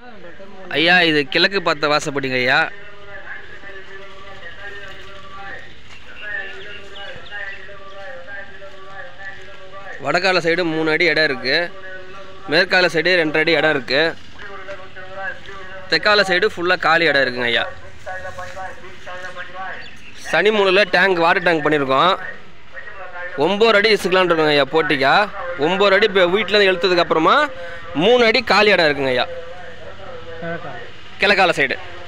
ஐயா இது கிழக்கு பார்த்த வாசப்படிங்க ஐயா வடக்கால சைடு மூணு அடி இடம் இருக்குது மேற்கால சைடு ரெண்டரை அடி இடம் இருக்குது தெற்கால சைடு ஃபுல்லாக காலி இடம் இருக்குங்க ஐயா சனி மூலையில் டேங்க் வாட்டர் டேங்க் பண்ணியிருக்கோம் ஒம்பது அடி இசுக்கலான் இருக்கோங்க ஐயா போட்டிக்கா ஒம்பது அடி இப்போ வீட்டிலேருந்து இழுத்ததுக்கு அப்புறமா மூணு அடி காலி இடம் இருக்குங்க ஐயா கிழக்கால சைடு